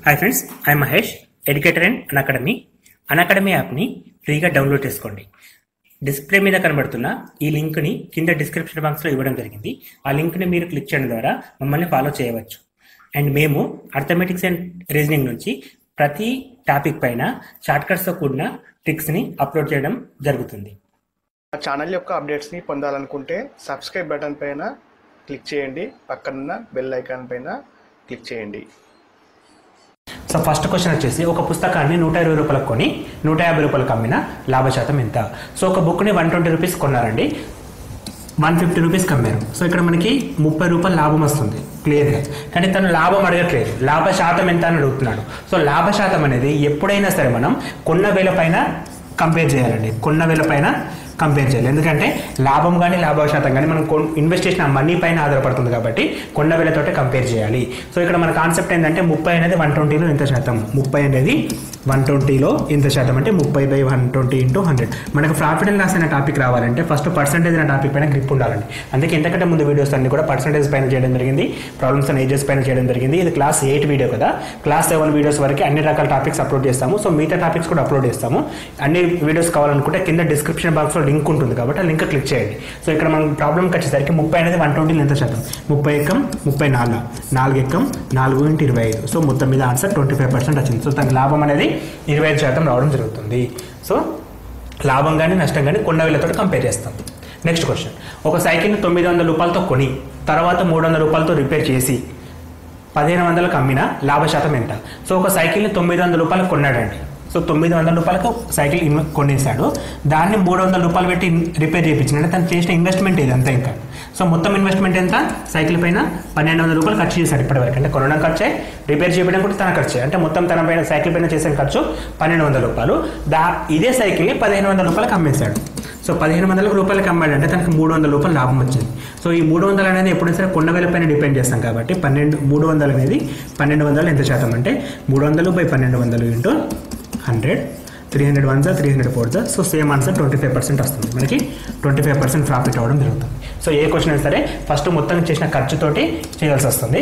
Hi friends I Mahesh educator and Unacademy Unacademy యాప్ని ఫ్రీగా download చేసుకోండి display మీద కనబడుతున్న ఈ లింక్ని కింద డిస్క్రిప్షన్ బాక్స్లో ఇవ్వడం జరిగింది ఆ లింక్ని మీరు క్లిక్ చేయడం ద్వారా మమ్మల్ని ఫాలో చేయవచ్చు అండ్ మేము అర్థమెటిక్స్ అండ్ రీజనింగ్ నుంచి ప్రతి టాపిక్ పైన షార్ట్కట్స్తో కూడిన ట్రిక్స్ని అప్లోడ్ చేయడం జరుగుతుంది మా ఛానల్ యొక్క అప్డేట్స్ని పొందాలనుకుంటే సబ్స్క్రైబ్ బటన్ పైన క్లిక్ చేయండి పక్కనున్న బెల్ ఐకాన్ పైన క్లిక్ చేయండి సో ఫస్ట్ క్వశ్చన్ వచ్చేసి ఒక పుస్తకాన్ని నూట ఇరవై రూపాయలకు కొని నూట యాభై రూపాయలకు అమ్మిన లాభ శాతం ఎంత సో ఒక బుక్ని వన్ ట్వంటీ రూపీస్ కొన్నారండి వన్ ఫిఫ్టీ రూపీస్కి అమ్మారు సో ఇక్కడ మనకి ముప్పై రూపాయలు లాభం వస్తుంది క్లియర్గా కానీ తను లాభం అడగట్లేదు లాభ శాతం ఎంత అని అడుగుతున్నాడు సో లాభ శాతం అనేది ఎప్పుడైనా సరే మనం కొన్న వేల పైన కంపేర్ చేయాలండి కొన్న వేల పైన కంపేర్ చేయాలి ఎందుకంటే లాభం కానీ లాభ శాతం కానీ మనం కొన్- ఇన్వెస్ట్ చేసిన మనీ పైన ఆధారపడుతుంది కాబట్టి కొన్న వేలతోటే కంపేర్ చేయాలి సో ఇక్కడ మన కాన్సెప్ట్ ఏంటంటే ముప్పై అనేది వన్ ట్వంటీలో ఎంత శాతం ముప్పై అనేది వన్ ట్వంటీలో ఎంత శాతం అంటే ముప్పై by one twenty into hundred మనకు ప్రాఫిట్ అండ్ లాస్ అనే టాపిక్ రావాలంటే ఫస్ట్ పర్సంటేజ్ అనే టాపిక్ పైన గ్రిప్ ఉండాలండి అందుకే ఎంతకంటే ముందు వీడియోస్ అన్ని కూడా పర్సంటేజ్ పైన చేయడం జరిగింది ప్రాబ్లమ్స్ అండ్ ఏజెస్ పైన చేయడం జరిగింది ఇది క్లాస్ ఎయిట్ వీడియో కదా క్లాస్ సెవెన్ వీడియోస్ వరకు అన్ని రకాల టాపిక్స్ అప్లోడ్ చేస్తాము సో మిగతా టాపిక్స్ కూడా అప్లోడ్ చేస్తాము అన్ని వీడియోస్ కావాలనుకుంటే కింద డిస్క్రిప్షన్ బాక్స్లో లింక్ ఉంటుంది కాబట్టి ఆ లింక్ క్లిక్ చేయండి సో ఇక్కడ మనం ప్రాబ్లంకి వచ్చేసరికి ముప్పై అనేది వన్ ట్వంటీలో ఎంత శాతం ముప్పై ఎక్కం ముప్పై నాలుగు నాలుగు ఎక్కం నాలుగు ఇంటూ ఇరవై ఐదు సో మొత్తం మీద ఆన్సర్ ట్వంటీ ఫైవ్ పర్సెంట్ వచ్చింది సో తన లాభం అనేది ఇరవై ఐదు శాతం రావడం జరుగుతుంది సో లాభం కానీ నష్టం కానీ కొన్న వేలతో కంపేర్ చేస్తాం నెక్స్ట్ క్వశ్చన్ ఒక సైకిల్ని తొమ్మిది వందల రూపాయలతో కొని తర్వాత మూడు వందల రూపాయలతో రిపేర్ చేసి పదిహేను వందలకు అమ్మిన లాభ శాతం ఎంత సో ఒక సైకిల్ని తొమ్మిది వందల రూపాయలకు కొన్నాడండి సో తొమ్మిది వందల రూపాయలకు సైకిల్ ఇన్ కొనేసాడు దాన్ని మూడు వందల రూపాయలు పెట్టి రిపేర్ చేయించిన అంటే తను చేసిన ఇన్వెస్ట్మెంట్ ఇది అంతా ఇంకా సో మొత్తం ఇన్వెస్ట్మెంట్ ఎంత సైకిల్ పైన పన్నెండు వందల రూపాయలు ఖర్చు చేశాడు ఇప్పటివరకు అంటే కొనడం ఖర్చే రిపేర్ చేయడం కూడా తన ఖర్చే అంటే మొత్తం తన పైన సైకిల్ పైన చేసిన ఖర్చు పన్నెండు వందల రూపాయలు దా ఇదే సైకిల్ని పదిహేను వందల రూపాయలకు అమ్మేశాడు సో పదిహేను వందల రూపాయలకి అమ్మాడంటే తనకి మూడు వందల రూపాయలు లాభం వచ్చింది సో ఈ మూడు వందలు అనేది ఎప్పుడైనా సరే కొండ వేల పైన డిపెండ్ చేస్తాం కాబట్టి పన్నెండు మూడు వందలు అనేది పన్నెండు వందలు ఎంత శాతం అంటే మూడు వందలు బై పన్నెండు వందలు into hundred three hundred one జా త్రీ హండ్రెడ్ ఫోర్ జా so same answer twenty five percent వస్తుంది మనకి ట్వంటీ ఫైవ్ పర్సెంట్ ప్రాఫిట్ అవ్వడం జరుగుతుంది సో ఏ క్వశ్చన్ అయినా సరే ఫస్ట్ మొత్తం చేసిన ఖర్చుతోటి చేయాల్సి వస్తుంది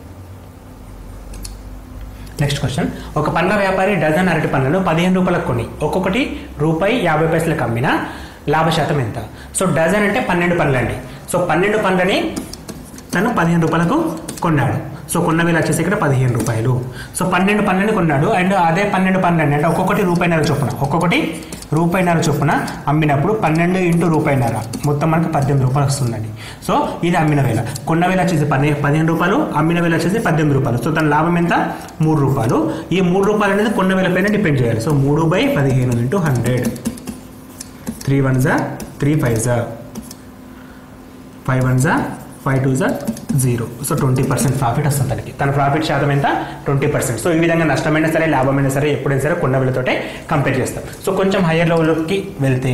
నెక్స్ట్ క్వశ్చన్ ఒక పండ్ల వ్యాపారి డజన్ అరటి పండ్లను పదిహేను రూపాయలకు కొని ఒక్కొక్కటి రూపాయి యాభై పైసలకు అమ్మిన లాభ శాతం ఎంత సో డజన్ అంటే పన్నెండు పండ్లు అండి సో పన్నెండు పండ్లని తను పదిహేను రూపాయలకు కొన్నాడు సో కొన్న వేలు వచ్చేసి ఇక్కడ పదిహేను రూపాయలు సో పన్నెండు పన్నెండు కొన్నాడు అండ్ అదే పన్నెండు పన్నెండు అంటే ఒక్కొక్కటి రూపాయిన్నర చొప్పున ఒక్కొక్కటి రూపాయిన్నర చొప్పున అమ్మినప్పుడు పన్నెండు ఇంటూ రూపాయిన్నర మొత్తం మనకి పద్దెనిమిది రూపాయలు వస్తుందండి సో ఇది అమ్మిన వేల కొన్న వేల వచ్చేసి పది పదిహేను రూపాయలు అమ్మిన వేల వచ్చేసి పద్దెనిమిది రూపాయలు సో తన లాభం ఎంత మూడు రూపాయలు ఈ మూడు రూపాయలు అనేది కొన్న వేల పైన డిపెండ్ చేయాలి సో మూడు బై పదిహేను ఇంటూ హండ్రెడ్ త్రీ వన్ జా త్రీ ఫైవ్ జా ఫైవ్ వన్ జా ఫైవ్ టూ జా zero so twenty percent profit వస్తుంది తనకి తన ప్రాఫిట్ శాతం ఎంత ట్వంటీ పర్సెంట్ సో ఈ విధంగా నష్టమైనా సరే లాభమైనా సరే ఎప్పుడైనా సరే కొన్న విలువతోటే కంపేర్ చేస్తాం సో కొంచెం హయ్యర్ లెవెల్కి వెళ్తే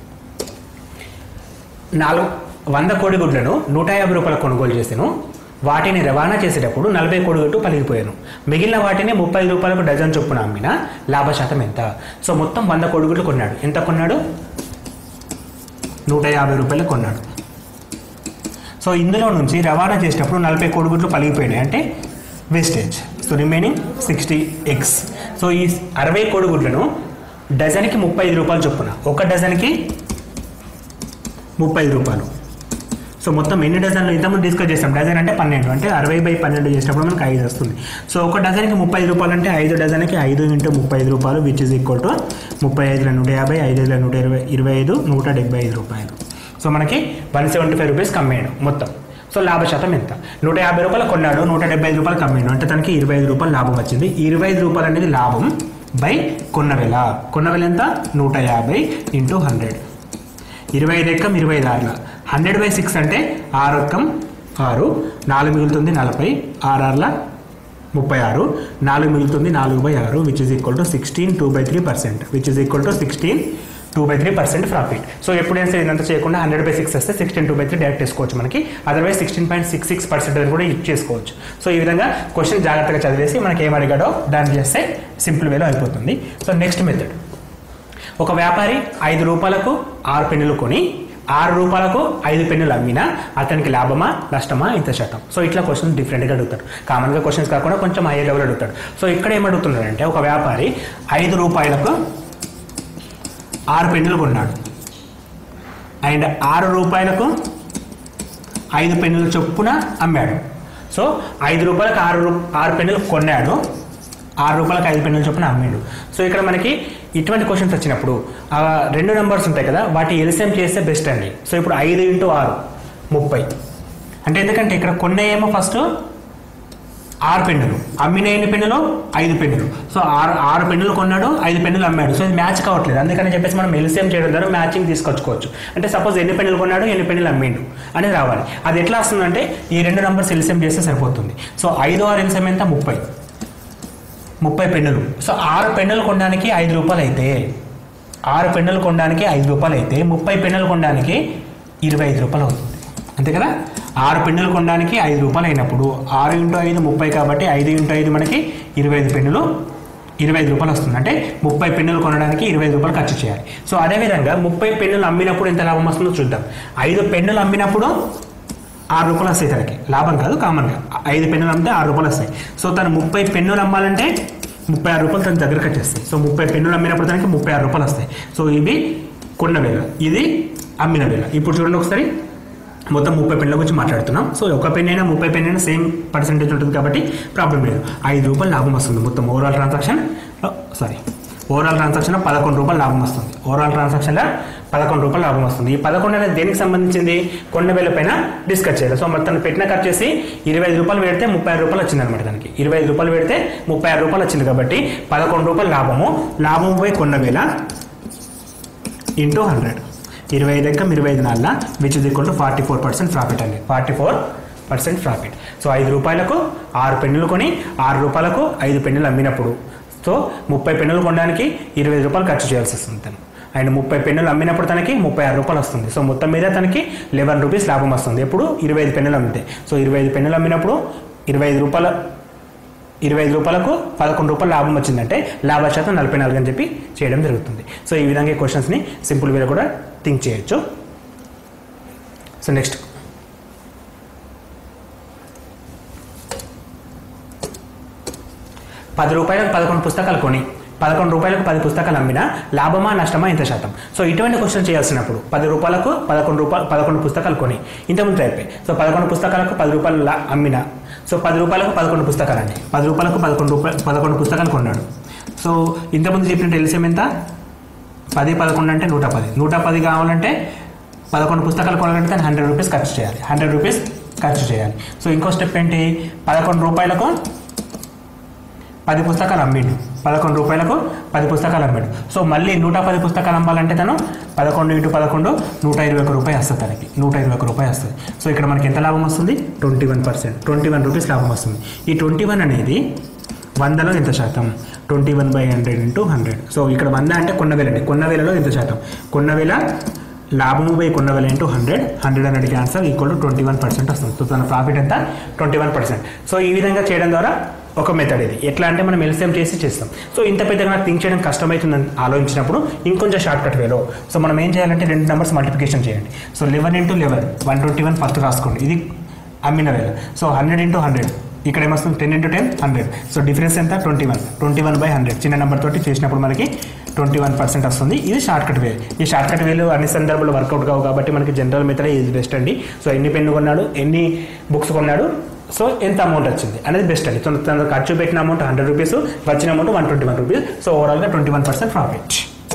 నాలుగు వంద కోడిగుడ్లను నూట యాభై రూపాయల కొనుగోలు చేసాను వాటిని రవాణా చేసేటప్పుడు నలభై కోడిగుడ్లు పలిగిపోయాను మిగిలిన వాటిని ముప్పై రూపాయలకు డజన్ చొప్పున అమ్మిన లాభ శాతం ఎంత సో మొత్తం వంద కోడిగుడ్లు కొన్నాడు ఎంత కొన్నాడు నూట యాభై రూపాయలు కొన్నాడు సో ఇందులో నుంచి రవాణా చేసేటప్పుడు నలభై కోడిగుడ్లు పలిగిపోయినాయి అంటే wastage so remaining sixty x so ఈ అరవై కోడిగుడ్లను డజన్కి ముప్పై ఐదు రూపాయలు చొప్పున ఒక డజన్కి ముప్పై ఐదు రూపాయలు సో మొత్తం ఎన్ని డజన్లు ఇంతకుముందు డిస్కస్ చేస్తాం డజన్ అంటే పన్నెండు అంటే అరవై బై పన్నెండు చేసినప్పుడు మనకి ఐదు వస్తుంది సో ఒక డజన్కి ముప్పై ఐదు రూపాయలు అంటే ఐదు డజన్కి ఐదు ఇంటూ ముప్పై ఐదు రూపాయలు విచ్ ఇస్ ఈక్వల్ టు ముప్పై ఐదుల నూట యాభై ఐదు ఐదుల నూట ఇరవై ఇరవై ఐదు నూట డెబ్బై ఐదు రూపాయలు సో మనకి వన్ సెవెంటీ ఫైవ్ రూపీస్ కమ్మేయడం మొత్తం సో లాభ శాతం ఎంత నూట యాభై రూపాయలు కొన్నాడు నూట డెబ్బై ఐదు రూపాయలు కమ్మేయడం అంటే తనకి ఇరవై ఐదు రూపాయలు లాభం వచ్చింది ఇరవై ఐదు రూపాయలు అనేది లాభం బై కొన్న వెల కొన్న వెల ఎంత నూట యాభై ఇంటూ హండ్రెడ్ ఇరవై ఐదు ఎక్కం ఇరవై ఐదు ఆరుల హండ్రెడ్ బై సిక్స్ అంటే ఆరు ఎక్కం ఆరు నాలుగు మిగులుతుంది నలభై ఆరు ఆరుల ముప్పై ఆరు నాలుగు మిగులుతుంది నాలుగు బై ఆరు which is equal to sixteen two by three percent which is equal to sixteen two by three percent profit so ఎప్పుడైనా సరే ఇదంతా చేయకుండా హండ్రెడ్ బై సిక్స్ వస్తే sixteen two by three direct చేసుకోవచ్చు మనకి otherwise sixteen point six six percent కూడా use చేసుకోవచ్చు so ఈ విధంగా క్వశ్చన్ జాగ్రత్తగా చదివేసి మనకి ఏం అడిగాడో దాన్ని చేస్తే సింపుల్ వేలో అయిపోతుంది సో నెక్స్ట్ మెథడ్ ఒక వ్యాపారి ఐదు రూపాయలకు ఆరు పెన్నులు కొని ఆరు రూపాయలకు ఐదు పెన్నులు అమ్మినా అతనికి లాభమా నష్టమా ఇంత శాతం సో ఇట్లా క్వశ్చన్స్ డిఫరెంట్గా అడుగుతాడు కామన్గా క్వశ్చన్స్ కాకుండా కొంచెం హైయర్ లెవెల్ అడుగుతాడు సో ఇక్కడ ఏమడుగుతున్నాడంటే ఒక వ్యాపారి ఐదు రూపాయలకు ఆరు పెన్నులు కొన్నాడు అండ్ ఆరు రూపాయలకు ఐదు పెన్నుల చొప్పున అమ్మాడు సో ఐదు రూపాయలకు ఆరు రూ ఆరు పెన్నులు కొన్నాడు ఆరు రూపాయలకు ఐదు పెన్నుల చొప్పున అమ్మాడు సో ఇక్కడ మనకి ఇటువంటి క్వశ్చన్స్ వచ్చినప్పుడు ఆ రెండు నెంబర్స్ ఉంటాయి కదా వాటి ఎల్సిఎం చేస్తే బెస్ట్ అండి సో ఇప్పుడు ఐదు ఇంటూ ఆరు ముప్పై అంటే ఎందుకంటే ఇక్కడ కొన్న ఏమో ఫస్ట్ ఆరు పెన్నులు అమ్మిన ఎన్ని పెన్నులు ఐదు పెన్నులు సో ఆరు ఆరు పెన్నులు కొన్నాడు ఐదు పెన్నులు అమ్మాడు సో ఇది మ్యాచ్ కావట్లేదు అందుకని చెప్పేసి మనం ఎల్సిఎం చేయడం ద్వారా మ్యాచింగ్ తీసుకొచ్చుకోవచ్చు అంటే సపోజ్ ఎన్ని పెన్నులు కొన్నాడు ఎన్ని పెన్నులు అమ్మిండు అనేది రావాలి అది ఎట్లా వస్తుందంటే ఈ రెండు నంబర్స్ ఎల్సిఎం చేస్తే సరిపోతుంది సో ఐదు ఆరు ఎల్సిఎం ఎంత ముప్పై ముప్పై పెన్నులు సో ఆరు పెన్నులు కొనడానికి ఐదు రూపాయలు అయితే ఆరు పెన్నులు కొనడానికి ఐదు రూపాయలు అయితే ముప్పై పెన్నులు కొనడానికి ఇరవై ఐదు రూపాయలు అవుతుంది అంతే కదా ఆరు పెన్నులు కొనడానికి ఐదు రూపాయలు అయినప్పుడు ఆరు ఇంటూ ఐదు ముప్పై కాబట్టి ఐదు ఇంటూ ఐదు మనకి ఇరవై ఐదు పెన్నులు ఇరవై ఐదు రూపాయలు వస్తుంది అంటే ముప్పై పెన్నులు కొనడానికి ఇరవై ఐదు రూపాయలు ఖర్చు చేయాలి సో అదేవిధంగా ముప్పై పెన్నులు అమ్మినప్పుడు ఎంత లాభం వస్తుందో చూద్దాం ఐదు పెన్నులు అమ్మినప్పుడు ఆరు రూపాయలు వస్తాయి తనకి లాభం కాదు కామన్గా ఐదు పెన్నులు అమ్మితే ఆరు రూపాయలు వస్తాయి సో తను ముప్పై పెన్నులు అమ్మాలంటే ముప్పై ఆరు రూపాయలు తన దగ్గరకు వచ్చేస్తాయి సో ముప్పై పెన్నులు అమ్మినప్పుడు తనకి ముప్పై ఆరు రూపాయలు వస్తాయి సో ఇవి కొన్న వేల ఇది అమ్మిన వేల ఇప్పుడు చూడండి ఒకసారి మొత్తం ముప్పై పెన్నుల గురించి మాట్లాడుతున్నాం సో ఒక పెన్ అయినా ముప్పై పెన్ అయినా సేమ్ పర్సెంటేజ్ ఉంటుంది కాబట్టి ప్రాబ్లం లేదు ఐదు రూపాయలు లాభం వస్తుంది మొత్తం ఓవరాల్ ట్రాన్సాక్షన్ సారీ ఓవరాల్ ట్రాన్సాక్షన్లో పదకొండు రూపాయలు లాభం వస్తుంది ఓవరాల్ ట్రాన్సాక్షన్లో పదకొండు రూపాయలు లాభం వస్తుంది ఈ పదకొండు అనేది దేనికి సంబంధించింది కొన్న వేల పైన డిస్కస్ చేయాలి సో మరి తను పెట్టిన ఖర్చు చేసి ఇరవై ఐదు రూపాయలు పెడితే ముప్పై ఆరు రూపాయలు వచ్చింది అనమాట దానికి ఇరవై ఐదు రూపాయలు పెడితే ముప్పై ఆరు రూపాయలు వచ్చింది కాబట్టి పదకొండు రూపాయలు లాభము లాభం పోయి కొన్న వేల ఇంటూ హండ్రెడ్ ఇరవై ఐదు ఎక్కం ఇరవై ఐదు నాలుగు which is equal to forty four percent profit అండి forty four percent profit so ఐదు రూపాయలకు ఆరు పెన్నులు కొని ఆరు రూపాయలకు ఐదు పెన్నులు అమ్మినప్పుడు సో ముప్పై పెన్నులు కొనడానికి ఇరవై ఐదు రూపాయలు ఖర్చు చేయాల్సి వస్తుంది తను అండ్ ముప్పై పెన్నులు అమ్మినప్పుడు తనకి ముప్పై ఆరు రూపాయలు వస్తుంది సో మొత్తం మీద తనకి లెవెన్ రూపీస్ లాభం వస్తుంది ఎప్పుడు ఇరవై ఐదు పెన్నులు అమ్మితే సో ఇరవై ఐదు పెన్నులు అమ్మినప్పుడు ఇరవై ఐదు రూపాయల ఇరవై ఐదు రూపాయలకు పదకొండు రూపాయలు లాభం వచ్చిందంటే లాభ శాతం నలభై నాలుగు అని చెప్పి చేయడం జరుగుతుంది సో ఈ విధంగా ఈ క్వశ్చన్స్ని సింపుల్ వేలో కూడా థింక్ చేయొచ్చు సో నెక్స్ట్ పది రూపాయలకు పదకొండు పుస్తకాలు కొని పదకొండు రూపాయలకు పది పుస్తకాలు అమ్మినా లాభమా నష్టమా ఎంత శాతం సో ఇటువంటి క్వశ్చన్ చేయాల్సినప్పుడు పది రూపాయలకు పదకొండు రూపాయలు పదకొండు పుస్తకాలు కొని ఇంతకుముందు అయిపోయి సో పదకొండు పుస్తకాలకు పది రూపాయలు లా- అమ్మినా సో పది రూపాయలకు పదకొండు పుస్తకాలు అండి పది రూపాయలకు పదకొండు రూపాయలు పదకొండు పుస్తకాలు కొన్నాడు సో ఇంతకుముందు చెప్పినట్టు ఎల్సిఎం ఎంత పది పదకొండు అంటే నూట పది నూట పది కావాలంటే పదకొండు పుస్తకాలు కొనాలంటే దాన్ని హండ్రెడ్ రూపీస్ ఖర్చు చేయాలి హండ్రెడ్ రూపీస్ ఖర్చు చేయాలి సో ఇంకో స్టెప్ ఏంటి పదకొండు రూపాయలకు పది పుస్తకాలు అమ్మిండు పదకొండు రూపాయలకు పది పుస్తకాలు అమ్మాడు సో మళ్ళీ నూట పది పుస్తకాలు అమ్మాలంటే తను పదకొండు ఇంటూ పదకొండు నూట ఇరవై ఒక రూపాయి వస్తుంది తనకి నూట ఇరవై ఒక రూపాయి వస్తుంది సో ఇక్కడ మనకి ఎంత లాభం వస్తుంది twenty one percent twenty one rupees లాభం వస్తుంది ఈ ట్వంటీ వన్ అనేది వందలో ఎంత శాతం twenty one by hundred into hundred so ఇక్కడ వంద అంటే కొన్న వేల అండి కొన్న వేలలో ఎంత శాతం కొన్న వేల లాభము బై కొన్న వేల ఇంటూ హండ్రెడ్ హండ్రెడ్ హండ్రెడ్కి answer equal to twenty one percent వస్తుంది సో తన ప్రాఫిట్ ఎంత ట్వంటీ వన్ పర్సెంట్ సో ఈ విధంగా చేయడం ద్వారా ఒక మెథడ్ ఇది ఎట్లా అంటే మనం ఎల్సిఎం చేసి చేస్తాం సో ఇంత పెద్దగా నాకు థింక్ చేయడం కష్టమవుతుందని ఆలోచించినప్పుడు ఇంకొంచెం షార్ట్ కట్ వేలో సో మనం ఏం చేయాలంటే రెండు నెంబర్స్ మల్టిప్లికేషన్ చేయండి so eleven into eleven one twenty one first రాసుకోండి ఇది అమ్మిన వేల సో హండ్రెడ్ ఇంటూ హండ్రెడ్ ఇక్కడ ఏమొస్తుంది ten into ten hundred so difference ఎంత twenty one twenty one by hundred చిన్న నెంబర్ తోటి చేసినప్పుడు మనకి ట్వంటీ వన్ పర్సెంట్ వస్తుంది ఇది షార్ట్ కట్ వే ఈ షార్ట్ కట్ వేలు అన్ని సందర్భాలు వర్కౌట్ కావు కాబట్టి మనకి జనరల్ మెథడ్ ఇది బెస్ట్ అండి సో ఎన్ని పెన్ను కొన్నాడు ఎన్ని బుక్స్ కొన్నాడు సో ఎంత అమౌంట్ వచ్చింది అనేది బెస్ట్ అండి తన తన ఖర్చు పెట్టిన అమౌంట్ హండ్రెడ్ రూపీస్ వచ్చిన amount one twenty one rupees so ఓవరాల్గా twenty one percent profit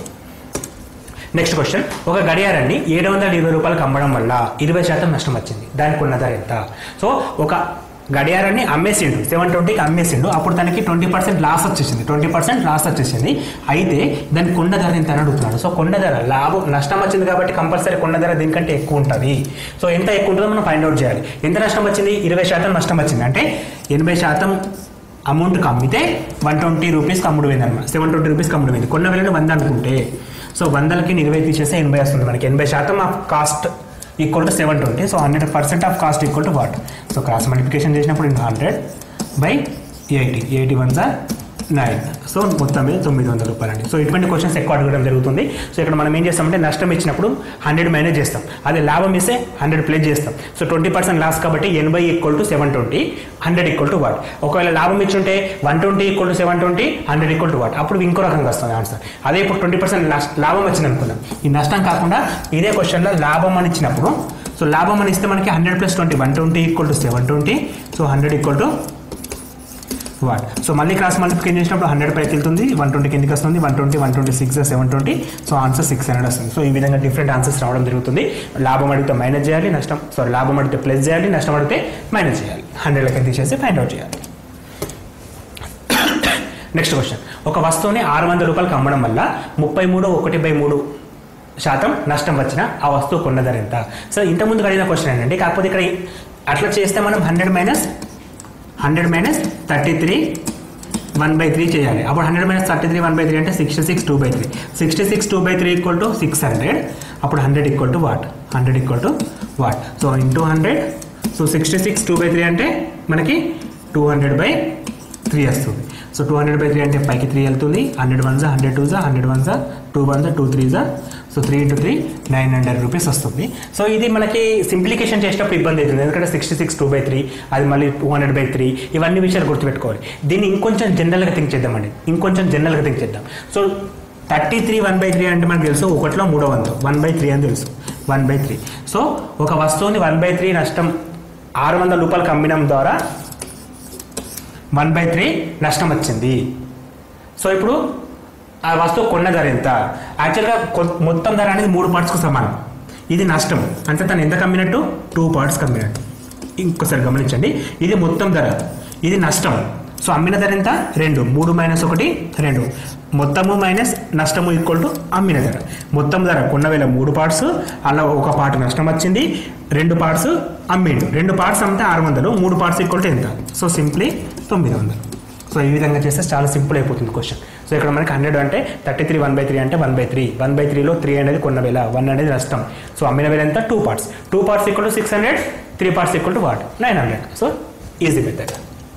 next question ఒక గడియారాన్ని ఏడు వందల ఇరవై రూపాయలకు అమ్మడం వల్ల ఇరవై శాతం నష్టం వచ్చింది దానికి ఉన్న ధర ఎంత సో ఒక గడియారాన్ని అమ్మేసిండు సెవెన్ ట్వంటీకి అమ్మేసిండు అప్పుడు తనకి ట్వంటీ పర్సెంట్ లాస్ వచ్చేసింది ట్వంటీ పర్సెంట్ లాస్ వచ్చేసింది అయితే దాని కొండ ధర ఎంత అని అడుగుతున్నాడు సో కొండ ధర లాభం నష్టం వచ్చింది కాబట్టి కంపల్సరీ కొండ ధర దీనికంటే ఎక్కువ ఉంటుంది సో ఎంత ఎక్కువ ఉంటుందో మనం ఫైండ్ అవుట్ చేయాలి ఎంత నష్టం వచ్చింది ఇరవై శాతం నష్టం వచ్చింది అంటే ఎనభై శాతం అమౌంట్కి అమ్మితే వన్ ట్వంటీ రూపీస్కి అమ్ముడు పోయింది అనమాట సెవెన్ ట్వంటీ రూపీస్కి అమ్ముడు పోయింది కొన్న వేలను వంద అనుకుంటే సో వందలకి ఇరవై తీసేస్తే ఎనభై వస్తుంది మనకి ఎనభై శాతం of cost equal to seven twenty so hundred percent of cost equal to what so cross multiplication చేసినప్పుడు into hundred by eighty eighty one సార్ నైన్ సో మొత్తం మీద తొమ్మిది వందల రూపాయలు అండి సో ఇటువంటి క్వశ్చన్స్ ఎక్కువ అడగడం జరుగుతుంది సో ఇక్కడ మనం ఏం చేస్తామంటే నష్టం ఇచ్చినప్పుడు హండ్రెడ్ మైనస్ చేస్తాం అదే లాభం ఇస్తే హండ్రెడ్ ప్లస్ చేస్తాం సో ట్వంటీ పర్సెంట్ లాస్ కాబట్టి ఎనభై equal to seven twenty hundred equal to what ఒకవేళ లాభం ఇచ్చుంటే one twenty equal to seven twenty hundred equal to what అప్పుడు ఇంకో రకంగా వస్తుంది ఆన్సర్ అదే ఇప్పుడు ట్వంటీ పర్సెంట్ లాభం వచ్చింది అనుకున్నాం ఈ నష్టం కాకుండా ఇదే క్వశ్చన్లో లాభం అని ఇచ్చినప్పుడు సో లాభం అని ఇస్తే మనకి hundred plus twenty one twenty equal to seven twenty so hundred equal to what so మళ్ళీ క్రాస్ మల్టిప్లికేషన్ చేసినప్పుడు హండ్రెడ్ పైకి వెళ్తుంది వన్ ట్వంటీ కిందకి వస్తుంది one twenty one twenty six seven twenty so answer six hundred వస్తుంది so ఈ విధంగా different answers రావడం జరుగుతుంది లాభం అడిగితే మైనస్ చేయాలి నష్టం సారీ లాభం అడిగితే ప్లస్ చేయాలి నష్టం అడిగితే మైనస్ చేయాలి హండ్రెడ్లకి తీసేసి ఫైండ్ అవుట్ చేయాలి నెక్స్ట్ క్వశ్చన్ ఒక వస్తువుని ఆరు వందల రూపాయలకు అమ్మడం వల్ల ముప్పై మూడు ఒకటి బై మూడు శాతం నష్టం వచ్చిన ఆ వస్తువు కొన్న ధర ఎంత సో ఇంతకుముందు అడిగిన క్వశ్చన్ ఏంటంటే కాకపోతే ఇక్కడ అట్లా చేస్తే మనం hundred minus hundred minus thirty three one by three చేయాలి అప్పుడు hundred minus thirty three one by three అంటే sixty six two by three sixty six two by three equal to six hundred అప్పుడు hundred equal to what hundred equal to what so into hundred so sixty six two by three అంటే మనకి two hundred by three వస్తుంది so two hundred by three అంటే పైకి three వెళ్తుంది hundred one జా hundred two జా hundred one జా two one జా టూ త్రీ జా so three into three nine hundred rupees వస్తుంది సో ఇది మనకి సింప్లికేషన్ చేసేటప్పుడు ఇబ్బంది అవుతుంది ఎందుకంటే sixty six two by three అది మళ్ళీ టూ హండ్రెడ్ బై త్రీ ఇవన్నీ విషయాలు గుర్తుపెట్టుకోవాలి దీన్ని ఇంకొంచెం జనరల్గా థింక్ చేద్దామండి ఇంకొంచెం జనరల్గా థింక్ చేద్దాం so thirty three one by three అంటే మనకు తెలుసు ఒకటిలో మూడో వంతు వన్ బై త్రీ అని తెలుసు వన్ బై త్రీ సో ఒక వస్తువుని వన్ బై త్రీ నష్టం ఆరు వందల రూపాయలకు అమ్మడం ద్వారా వన్ బై త్రీ నష్టం వచ్చింది సో ఇప్పుడు ఆ వస్తువు కొన్న ధర ఎంత యాక్చువల్గా కొ- మొత్తం ధర అనేది మూడు పార్ట్స్కు సమానం ఇది నష్టం అంటే తను ఎంత కమ్మినట్టు టూ పార్ట్స్ కమ్మినట్టు ఇంకోసారి గమనించండి ఇది మొత్తం ధర ఇది నష్టం సో అమ్మిన ధర ఎంత రెండు మూడు మైనస్ ఒకటి రెండు మొత్తము మైనస్ నష్టము ఈక్వల్ టు అమ్మిన ధర మొత్తం ధర కొన్న వేల మూడు పార్ట్స్ అలా ఒక పార్ట్ నష్టం వచ్చింది రెండు పార్ట్స్ అమ్మిండు రెండు పార్ట్స్ అమ్మితే ఆరు వందలు మూడు పార్ట్స్ ఈక్వల్ టు ఎంత సో సింప్లీ తొమ్మిది వందలు సో ఈ విధంగా చేస్తే చాలా సింపుల్ అయిపోతుంది క్వశ్చన్ సో ఇక్కడ మనకి హండ్రెడ్ అంటే thirty three one by three అంటే one by three one by త్రీలో త్రీ అనేది కొన్న వేల వన్ అనేది నష్టం సో అమ్మిన వేల ఎంత two parts two parts equal to six hundred three parts equal to what nine hundred so easy method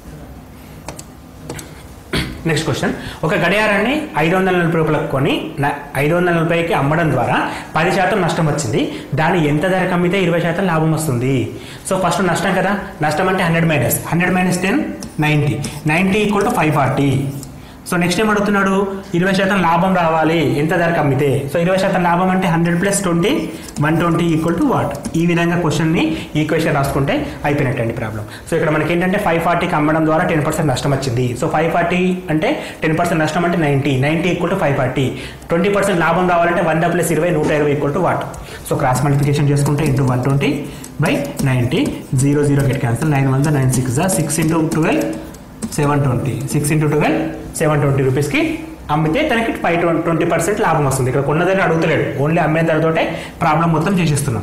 next question ఒక గడియారాన్ని ఐదు వందల నలభై రూపాయలకు కొని న- ఐదు వందల నలభైకి అమ్మడం ద్వారా పది శాతం నష్టం వచ్చింది దాని ఎంత ధరకు అమ్మితే ఇరవై శాతం లాభం వస్తుంది సో ఫస్ట్ నష్టం కదా నష్టం అంటే hundred minus hundred minus ten ninety ninety equal to five forty so next ఏం అడుగుతున్నాడు ఇరవై శాతం లాభం రావాలి ఎంత ధరకు అమ్మితే సో ఇరవై శాతం లాభం అంటే hundred plus twenty one twenty equal to what ఈ విధంగా క్వశ్చన్ని ఈక్వేషన్ రాసుకుంటే అయిపోయినట్టండి ప్రాబ్లం సో ఇక్కడ మనకి ఏంటంటే ఫైవ్ ఫార్టీకి అమ్మడం ద్వారా టెన్ పర్సెంట్ నష్టం వచ్చింది సో ఫైవ్ ఫార్టీ అంటే టెన్ పర్సెంట్ నష్టం అంటే ninety ninety equal to five forty twenty percent లాభం రావాలంటే వంద ప్లస్ ఇరవై నూట ఇరవై equal to what so cross multiplication చేసుకుంటే into one twenty by ninety zero zero get cancel nine one nine six six into twelve seven twenty six into twelve seven twenty రూపీస్కి అమ్మితే తనకి ఫైవ్ ట్వంటీ పర్సెంట్ లాభం వస్తుంది ఇక్కడ కొన్నదని అడుగుతలేడు only అమ్మిన ధరతోటే problem మొత్తం చేసేస్తున్నాం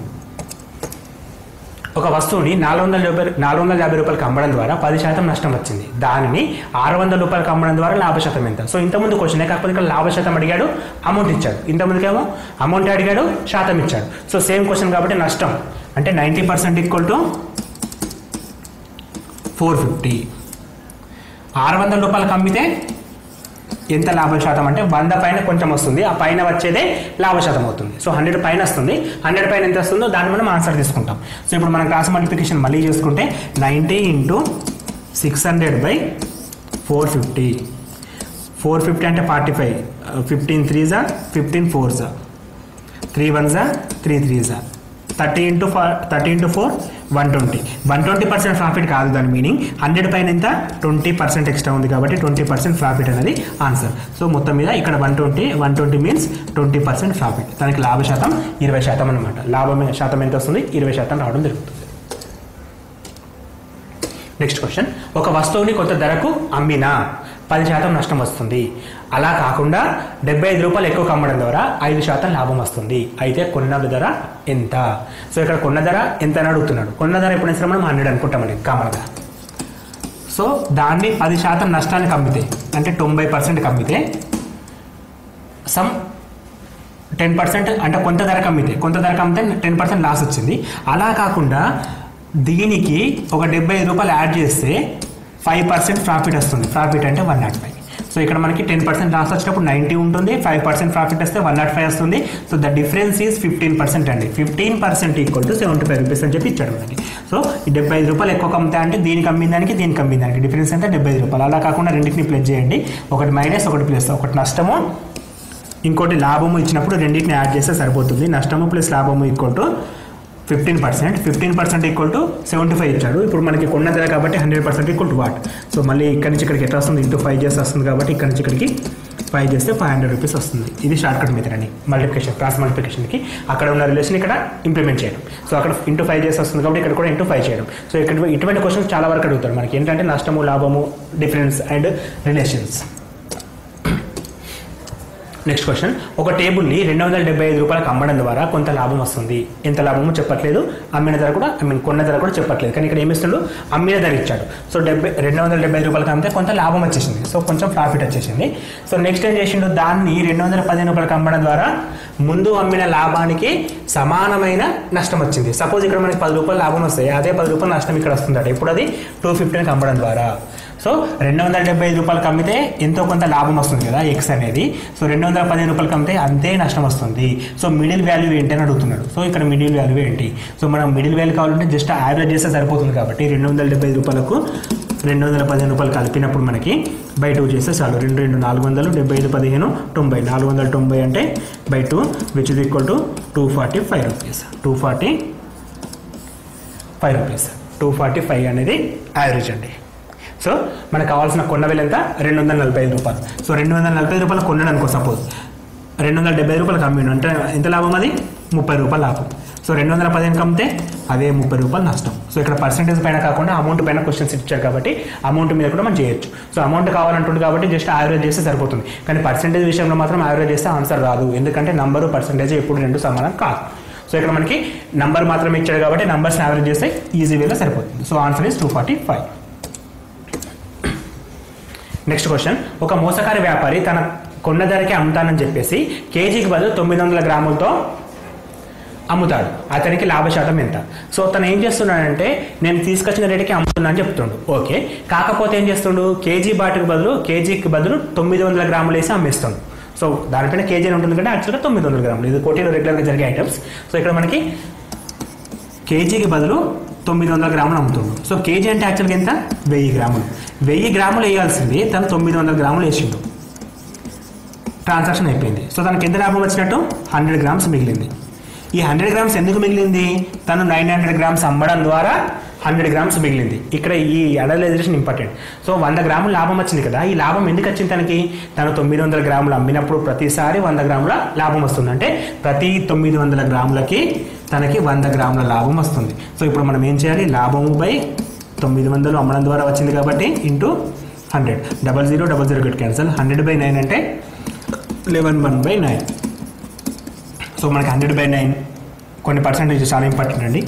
ఒక వస్తువుని నాలుగు వందల యాభై నాలుగు వందల యాభై రూపాయలకి అమ్మడం ద్వారా పది శాతం నష్టం వచ్చింది దానిని ఆరు వందల రూపాయలకి అమ్మడం ద్వారా లాభ శాతం ఎంత సో ఇంతకుముందు క్వశ్చన్ కాకపోతే ఇక్కడ లాభ శాతం అడిగాడు అమౌంట్ ఇచ్చాడు ఇంతకుముందుకేమో అమౌంట్ అడిగాడు శాతం ఇచ్చాడు సో సేమ్ క్వశ్చన్ కాబట్టి నష్టం అంటే ninety percent equal to four fifty ఆరు వందల రూపాయలకు అమ్మితే ఎంత లాభ శాతం అంటే వంద పైన కొంచెం వస్తుంది ఆ పైన వచ్చేదే లాభ శాతం అవుతుంది సో హండ్రెడ్ పైన వస్తుంది హండ్రెడ్ పైన ఎంత వస్తుందో దాన్ని మనం ఆన్సర్ తీసుకుంటాం సో ఇప్పుడు మనం క్రాస్ మల్టిప్లికేషన్ మళ్ళీ చేసుకుంటే ninety into six hundred by four fifty four fifty అంటే ఫార్టీ ఫైవ్ ఫిఫ్టీన్ త్రీ జా ఫిఫ్టీన్ ఫోర్ జా త్రీ వన్ జా త్రీ త్రీ జా thirty into thirty into four one twenty one twenty percent profit కాదు దాని meaning hundred పైన ఎంత twenty percent extra ఉంది కాబట్టి ట్వంటీ పర్సెంట్ ప్రాఫిట్ అనేది ఆన్సర్ సో మొత్తం మీద ఇక్కడ one twenty one twenty means twenty percent profit దానికి లాభ శాతం ఇరవై శాతం అనమాట లాభం శాతం ఎంత వస్తుంది ఇరవై శాతం రావడం జరుగుతుంది నెక్స్ట్ క్వశ్చన్ ఒక వస్తువుని కొత్త ధరకు అమ్మినా పది శాతం నష్టం వస్తుంది అలా కాకుండా డెబ్బై ఐదు రూపాయలు ఎక్కువ అమ్మడం ద్వారా ఐదు శాతం లాభం వస్తుంది అయితే కొన్న ధర ఎంత సో ఇక్కడ కొన్న ధర ఎంత అని అడుగుతున్నాడు కొన్న ధర ఎప్పుడు ఇస్తాం మనం హండ్రెడ్ అనుకుంటామండి కామన్గా సో దాన్ని పది శాతం నష్టానికి అమ్మితే అంటే తొంభై పర్సెంట్కి అమ్మితే సమ్ టెన్ పర్సెంట్ అంటే కొంత ధరకు అమ్మితే కొంత ధరకు అమ్మితే టెన్ పర్సెంట్ లాస్ వచ్చింది అలా కాకుండా దీనికి ఒక డెబ్బై ఐదు రూపాయలు యాడ్ చేస్తే ఫైవ్ పర్సెంట్ ప్రాఫిట్ వస్తుంది ప్రాఫిట్ అంటే వన్ నాట్ ఫైవ్ సో ఇక్కడ మనకి టెన్ పర్సెంట్ లాస్ వచ్చినప్పుడు నైంటీ ఉంటుంది ఫైవ్ పర్సెంట్ ప్రాఫిట్ వస్తే వన్ నాట్ ఫైవ్ వస్తుంది so the difference is fifteen percent అండి fifteen percent equal to seventy five rupees అని చెప్పి ఇచ్చాడు మనకి సో ఈ డెబ్బై ఐదు రూపాయలు ఎక్కువ కమ్ముతా అంటే దీనికి అమ్మిన దానికి దీనికి అమ్మిన దానికి డిఫరెన్స్ ఎంత డెబ్బై ఐదు రూపాయలు అలా కాకుండా రెండింటిని ప్లస్ చేయండి ఒకటి మైనస్ ఒకటి ప్లస్ ఒకటి నష్టము ఇంకోటి లాభము ఇచ్చినప్పుడు రెండింటిని యాడ్ చేస్తే సరిపోతుంది నష్టము ప్లస్ లాభము equal to fifteen percent fifteen percent equal to seventy five ఇచ్చాడు ఇప్పుడు మనకి కొన్న ధర కాబట్టి hundred percent equal to what so మళ్ళీ ఇక్కడ నుంచి ఇక్కడికి ఎట్లా వస్తుంది ఇంటూ ఫైవ్ చేస్తే వస్తుంది కాబట్టి ఇక్కడ నుంచి ఇక్కడికి ఫైవ్ చేస్తే ఫైవ్ హండ్రెడ్ రూపీస్ వస్తుంది ఇది షార్ట్ కట్ మెథడ్ అని మల్టిప్లికేషన్ క్రాస్ మల్టిప్లికేషన్కి అక్కడ ఉన్న రిలేషన్ ఇక్కడ ఇంప్లిమెంట్ చేయడం సో అక్కడ ఇంటూ ఫైవ్ చేసి వస్తుంది కాబట్టి ఇక్కడ కూడా ఇంటూ ఫైవ్ చేయడం సో ఇక్కడ ఇటువంటి క్వశ్చన్స్ చాలా వరకు అడుగుతారు మనకి ఏంటంటే నష్టము లాభము difference and relations next question ఒక టేబుల్ని రెండు వందల డెబ్బై ఐదు రూపాయలకు అమ్మడం ద్వారా కొంత లాభం వస్తుంది ఎంత లాభమో చెప్పట్లేదు అమ్మిన ధర కూడా ఐ మీన్ కొన్న ధర కూడా చెప్పట్లేదు కానీ ఇక్కడ ఏమి ఇస్తుండు అమ్మిన ధర ఇచ్చాడు సో డెబ్బై రెండు వందల డెబ్బై ఐదు రూపాయలకి అమ్మితే కొంత లాభం వచ్చేసింది సో కొంచెం ప్రాఫిట్ వచ్చేసింది సో నెక్స్ట్ ఏం చేసిండు దాన్ని రెండు వందల పదిహేను రూపాయలకు అమ్మడం ద్వారా ముందు అమ్మిన లాభానికి సమానమైన నష్టం వచ్చింది సపోజ్ ఇక్కడ మనకి పది రూపాయలు లాభం వస్తాయి అదే పది రూపాయలు నష్టం ఇక్కడ వస్తుందట ఇప్పుడు అది టూ ఫిఫ్టీన్కి అమ్మడం ద్వారా సో రెండు వందల డెబ్బై ఐదు రూపాయలకి అమ్మితే ఎంతో కొంత లాభం వస్తుంది కదా ఎక్స్ అనేది సో రెండు వందల పదిహేను రూపాయలకి అమ్మితే అంతే నష్టం వస్తుంది సో మిడిల్ వాల్యూ ఏంటి అని అడుగుతున్నాడు సో ఇక్కడ మిడిల్ వాల్యూ ఏంటి సో మనం మిడిల్ వాల్యూ కావాలంటే జస్ట్ యావరేజ్ చేస్తే సరిపోతుంది కాబట్టి రెండు వందల డెబ్బై ఐదు రూపాయలకు రెండు వందల పదిహేను రూపాయలు కలిపినప్పుడు మనకి బై టూ చేస్తే చాలు రెండు రెండు నాలుగు వందలు డెబ్బై ఐదు పదిహేను తొంభై నాలుగు వందల తొంభై అంటే by two which is equal to two forty five rupees two forty five rupees two forty five అనేది యావరేజ్ అండి సో మనకు కావాల్సిన కొన్న విలువ ఎంత రెండు వందల నలభై ఐదు రూపాయలు సో రెండు వందల నలభై ఐదు రూపాయలు కొన్నాడు అనుకో సపోజ్ రెండు వందల డెబ్బై రూపాయలు అమ్మిండు అంటే ఎంత లాభం అది ముప్పై రూపాయలు లాభం సో రెండు వందల పదిహేను అమ్మితే అదే ముప్పై రూపాయలు నష్టం సో ఇక్కడ పర్సెంటేజ్ పైన కాకుండా అమౌంట్ పైన క్వశ్చన్స్ ఇచ్చారు కాబట్టి అమౌంట్ మీద కూడా మనం చేయొచ్చు సో అమౌంట్ కావాలంటుంది కాబట్టి జస్ట్ యావరేజ్ చేస్తే సరిపోతుంది కానీ పర్సెంటేజ్ విషయంలో మాత్రం యావరేజ్ చేస్తే ఆన్సర్ రాదు ఎందుకంటే నంబరు పర్సెంటేజ్ ఎప్పుడు రెండు సమానం కాదు సో ఇక్కడ మనకి నంబర్ మాత్రమే ఇచ్చాడు కాబట్టి నంబర్స్ యావరేజ్ చేస్తే ఈజీ వేలో సరిపోతుంది so answer is two forty five next question ఒక మోసకారి వ్యాపారి తన కొన్న ధరకే అమ్ముతానని చెప్పేసి కేజీకి బదులు తొమ్మిది వందల గ్రాములతో అమ్ముతాడు అతనికి లాభ శాతం ఎంత సో తను ఏం చేస్తున్నాడంటే నేను తీసుకొచ్చిన రేటుకి అమ్ముతున్నా అని చెప్తుండు ఓకే కాకపోతే ఏం చేస్తుండు కేజీ బాటికి బదులు కేజీకి బదులు తొమ్మిది వందల గ్రాములు వేసి అమ్మేస్తుండు సో దానిపైన కేజీ అని ఉంటుంది కంటే యాక్చువల్గా తొమ్మిది వందల గ్రాములు ఇది కోటీలో రెగ్యులర్గా జరిగే ఐటమ్స్ సో ఇక్కడ మనకి కేజీకి బదులు తొమ్మిది వందల గ్రాములు అమ్ముతుండు సో కేజీ అంటే యాక్చువల్గా ఎంత వెయ్యి గ్రాములు వెయ్యి గ్రాములు వేయాల్సింది తను తొమ్మిది వందల గ్రాములు వేసిండు ట్రాన్సాక్షన్ అయిపోయింది సో తనకి ఎంత లాభం వచ్చినట్టు హండ్రెడ్ గ్రామ్స్ మిగిలింది ఈ హండ్రెడ్ గ్రామ్స్ ఎందుకు మిగిలింది తను నైన్ హండ్రెడ్ గ్రామ్స్ అమ్మడం ద్వారా హండ్రెడ్ గ్రామ్స్ మిగిలింది ఇక్కడ ఈ అనలైజేషన్ ఇంపార్టెంట్ సో వంద గ్రాముల లాభం వచ్చింది కదా ఈ లాభం ఎందుకు వచ్చింది తనకి తను తొమ్మిది వందల గ్రాములు అమ్మినప్పుడు ప్రతిసారి వంద గ్రాముల లాభం వస్తుంది అంటే ప్రతి తొమ్మిది వందల గ్రాములకి తనకి వంద గ్రాముల లాభం వస్తుంది సో ఇప్పుడు మనం ఏం చేయాలి లాభము బై తొమ్మిది వందలు అమ్మడం ద్వారా వచ్చింది కాబట్టి into hundred double zero double zero get cancel hundred by nine అంటే eleven one by nine so మనకి హండ్రెడ్ బై నైన్ కొన్ని పర్సెంటేజ్ చాలా ఇంపార్టెంట్ అండి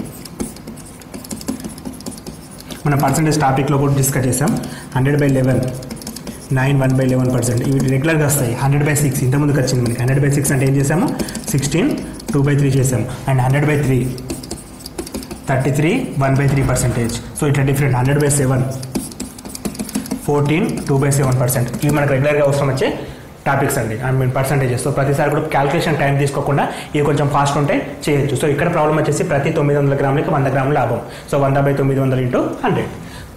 మన పర్సెంటేజ్ టాపిక్లో కూడా డిస్కస్ చేసాం hundred by eleven nine one by eleven percent ఇవి రెగ్యులర్గా వస్తాయి హండ్రెడ్ బై సిక్స్ ఇంతకుముందుకు వచ్చింది మనకి హండ్రెడ్ బై సిక్స్ అంటే ఏం చేసాము సిక్స్టీన్ టూ బై త్రీ చేసాము and hundred by three thirty three one by three percentage so ఇట్లా different hundred by seven fourteen two by seven percent ఇవి మనకు రెగ్యులర్గా అవసరం వచ్చే టాపిక్స్ అండి ఐ మీన్ పర్సంటేజెస్ సో ప్రతిసారి కూడా క్యాల్కులేషన్ టైం తీసుకోకుండా ఇవి కొంచెం ఫాస్ట్ ఉంటే చేయొచ్చు సో ఇక్కడ ప్రాబ్లం వచ్చేసి ప్రతి తొమ్మిది వందల గ్రాములకి వంద గ్రాముల లాభం సో వంద బై తొమ్మిది వందలు ఇంటూ హండ్రెడ్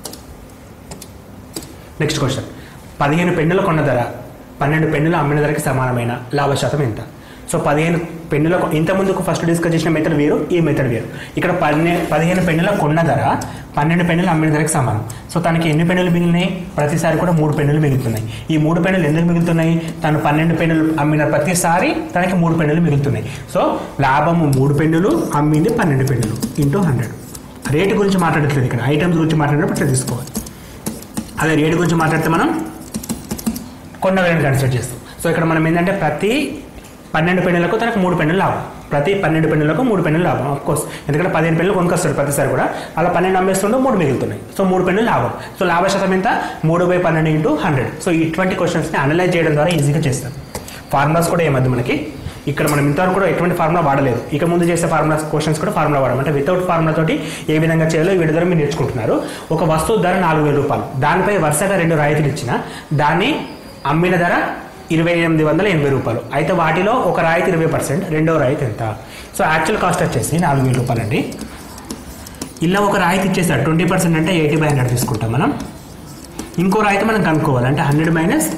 నెక్స్ట్ క్వశ్చన్ పదిహేను పెన్నుల కొన్న ధర పన్నెండు పెన్నుల అమ్మిన ధరకి సమానమైన లాభ శాతం ఎంత సో పదిహేను పెన్నుల ఇంత ముందుకు ఫస్ట్ డిస్కస్ చేసిన మెథడ్ వేరు ఈ మెథడ్ వేరు ఇక్కడ పన్నె పదిహేను పెన్నుల కొన్న ధర పన్నెండు పెన్నులు అమ్మిన ధరకి సమానం సో తనకి ఎన్ని పెన్నులు మిగిలినాయి ప్రతిసారి కూడా మూడు పెన్నులు మిగులుతున్నాయి ఈ మూడు పెన్నులు ఎందుకు మిగులుతున్నాయి తను పన్నెండు పెన్నులు అమ్మిన ప్రతిసారి తనకి మూడు పెన్నులు మిగులుతున్నాయి సో లాభము మూడు పెన్నులు అమ్మింది పన్నెండు పెన్నులు ఇంటూ హండ్రెడ్ రేటు గురించి మాట్లాడట్లేదు ఇక్కడ ఐటమ్స్ గురించి మాట్లాడేటప్పుడు ఇట్లా తీసుకోవాలి అదే రేటు గురించి మాట్లాడితే మనం కొన్న వేలను కన్సిడర్ చేస్తాం సో ఇక్కడ మనం ఏంటంటే ప్రతి పన్నెండు పెన్నులకు తనకు మూడు పెన్నులు లాభం ప్రతి పన్నెండు పెన్నులకు మూడు పెన్నులు లాభం ఆఫ్ కోర్స్ ఎందుకంటే పదిహేను పెన్నులు కొనుకొస్తాడు ప్రతిసారి కూడా అలా పన్నెండు అమ్మేస్తుండో మూడు మిగులుతున్నాయి సో మూడు పెన్నులు లాభం సో లాభ శాతం ఎంత మూడు బై పన్నెండు ఇంటూ హండ్రెడ్ సో ఇటువంటి క్వశ్చన్స్ని అనలైజ్ చేయడం ద్వారా ఈజీగా చేస్తాం ఫార్ములాస్ కూడా ఏమద్దు మనకి ఇక్కడ మనం ఇంతవరకు కూడా ఎటువంటి ఫార్ములా వాడలేదు ఇక ముందు చేసే ఫార్ములా క్వశ్చన్స్ కూడా ఫార్ములా వాడడం అంటే వితౌట్ ఫార్ములా తోటి ఏ విధంగా చేయాలో వీటి ద్వారా మీరు నేర్చుకుంటున్నారు ఒక వస్తువు ధర నాలుగు వేల రూపాయలు దానిపై వరుసగా రెండు రాయితీలు ఇచ్చిన దాన్ని అమ్మిన ధర ఇరవై ఎనిమిది వందల ఎనభై రూపాయలు అయితే వాటిలో ఒక రాయితీ ఇరవై పర్సెంట్ రెండో రాయితీ ఎంత సో యాక్చువల్ కాస్ట్ వచ్చేసి నాలుగు వేల రూపాయలు అండి ఇలా ఒక రాయితీ ఇచ్చేసాడు ట్వంటీ పర్సెంట్ అంటే ఎయిటీ బై హండ్రెడ్ తీసుకుంటాం మనం ఇంకో రాయితీ మనం కనుక్కోవాలి అంటే hundred minus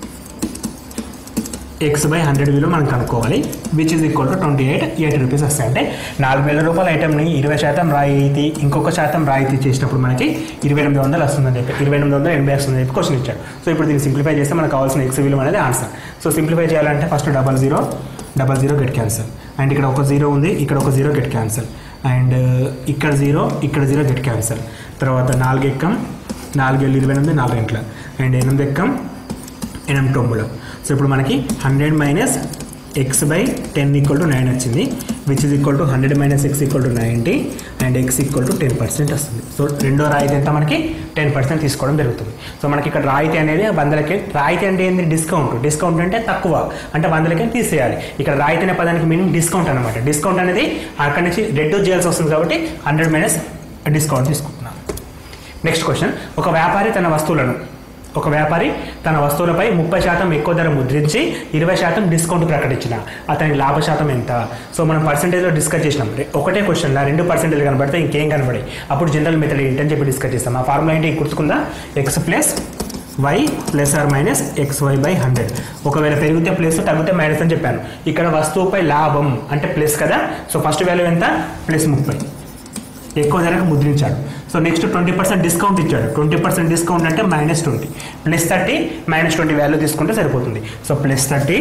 x by hundred విలువ మనం కనుక్కోవాలి which is equal to twenty eight eighty rupees వస్తాయి అంటే నాలుగు వేల రూపాయల ఐటమ్ని ఇరవై శాతం రాయితీ ఇంకొక శాతం రాయితీ చేసినప్పుడు మనకి ఇరవై ఎనిమిది వందలు వస్తుందని చెప్పి ఇరవై ఎనిమిది వందల ఎనభై వస్తుందని చెప్పి క్వశ్చన్ ఇచ్చాడు సో ఇప్పుడు దీన్ని సింప్లిఫై చేస్తే మనకు కావాల్సిన ఎక్స్ విలువ అనేది ఆన్సర్ సో సింప్లిఫై చేయాలంటే first double zero double zero get cancel and ఇక్కడ ఒక జీరో ఉంది ఇక్కడ ఒక జీరో గెట్ క్యాన్సల్ అండ్ ఇక్కడ జీరో ఇక్కడ జీరో గెట్ క్యాన్సల్ తర్వాత నాలుగు ఎక్కం నాలుగు ఏళ్ళు ఇరవై ఎనిమిది నాలుగు ఇంట్లో అండ్ ఎనిమిది ఎక్కం ఎనిమిది తొమ్మిది సో ఇప్పుడు మనకి hundred minus x by ten equal to nine వచ్చింది which is equal to hundred minus x equal to ninety and x equal to ten percent వస్తుంది సో రెండో రాయితీ ఎంత మనకి టెన్ పర్సెంట్ తీసుకోవడం జరుగుతుంది సో మనకి ఇక్కడ రాయితీ అనేది వందలకి రాయితీ అంటే ఏంటి డిస్కౌంట్ డిస్కౌంట్ అంటే తక్కువ అంటే వందలకి తీసేయాలి ఇక్కడ రాయితీ అనే పదానికి మీనింగ్ డిస్కౌంట్ అనమాట డిస్కౌంట్ అనేది అక్కడి నుంచి రెడ్యూస్ చేయాల్సి వస్తుంది కాబట్టి హండ్రెడ్ మైనస్ డిస్కౌంట్ తీసుకుంటున్నాం నెక్స్ట్ క్వశ్చన్ ఒక వ్యాపారి తన వస్తువులను ఒక వ్యాపారి తన వస్తువులపై ముప్పై శాతం ఎక్కువ ధర ముద్రించి ఇరవై శాతం డిస్కౌంట్ ప్రకటించిన అతనికి లాభ శాతం ఎంత సో మనం పర్సెంటేజ్లో డిస్కస్ చేసినాం రె- ఒకటే క్వశ్చన్లో రెండు పర్సెంటేజ్ కనబడితే ఇంకేం కనబడాయి అప్పుడు జనరల్ మెథడ్ ఏంటని చెప్పి డిస్కస్ చేస్తాం ఆ ఫార్ములా ఏంటి గుర్తుకుందా x plus y plus or minus x y by hundred ఒకవేళ పెరిగితే ప్లస్ తగ్గితే మైనస్ అని చెప్పాను ఇక్కడ వస్తువుపై లాభం అంటే ప్లస్ కదా సో ఫస్ట్ వాల్యూ ఎంత ప్లస్ ముప్పై ఎక్కువ ధరకు ముద్రించాడు so next twenty percent discount ఇచ్చాడు ట్వంటీ పర్సెంట్ డిస్కౌంట్ అంటే minus twenty plus thirty minus twenty value తీసుకుంటే సరిపోతుంది so plus thirty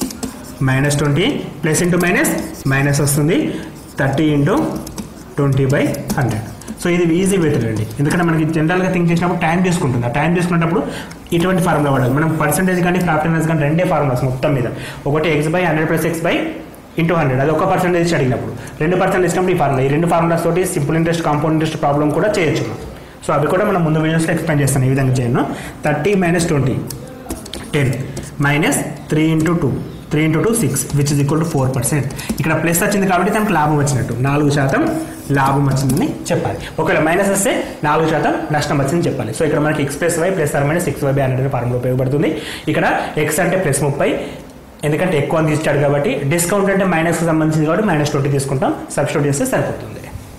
minus twenty plus into minus minus వస్తుంది thirty into twenty by hundred so ఇది ఈజీ మెథడ్ అండి ఎందుకంటే మనకి జనరల్గా థింక్ చేసినప్పుడు టైం తీసుకుంటుంది ఆ టైం తీసుకున్నప్పుడు ఇటువంటి ఫార్ములా వాడాలి మనం పర్సెంటేజ్ కానీ ప్రాఫిట్నెస్ కానీ రెండే ఫార్ములాస్ మొత్తం మీద ఒకటి x by hundred plus x by into hundred అది ఒక పర్సెంటేజ్ అడిగినప్పుడు రెండు పర్సెంట్ ఇచ్చినప్పుడు ఈ ఫార్ములా ఈ రెండు ఫార్ములాస్ తోటి simple interest compound interest problem కూడా చేయొచ్చు మనం. సో అవి కూడా మనం ముందు వీడియోస్లో ఎక్స్ప్లెయిన్ చేస్తాను ఈ విధంగా చేయను thirty minus twenty ten minus three into two three into two six which is equal to four percent ఇక్కడ ప్లస్ వచ్చింది కాబట్టి తనకు లాభం వచ్చినట్టు నాలుగు శాతం లాభం వచ్చిందని చెప్పాలి ఒకవేళ మైనస్ వస్తే నాలుగు శాతం నష్టం వచ్చిందని చెప్పాలి సో ఇక్కడ మనకి x plus y plus or minus six y by hundred formula ఉపయోగపడుతుంది ఇక్కడ ఎక్స్ అంటే ప్లస్ ముప్పై ఎందుకంటే ఎక్కువ అని ఇచ్చాడు కాబట్టి డిస్కౌంట్ అంటే మైనస్కి సంబంధించింది కాబట్టి మైనస్ ట్వంటీ తీసుకుంటాం సబ్స్టిట్యూట్ చేస్తే సరిపోతుంది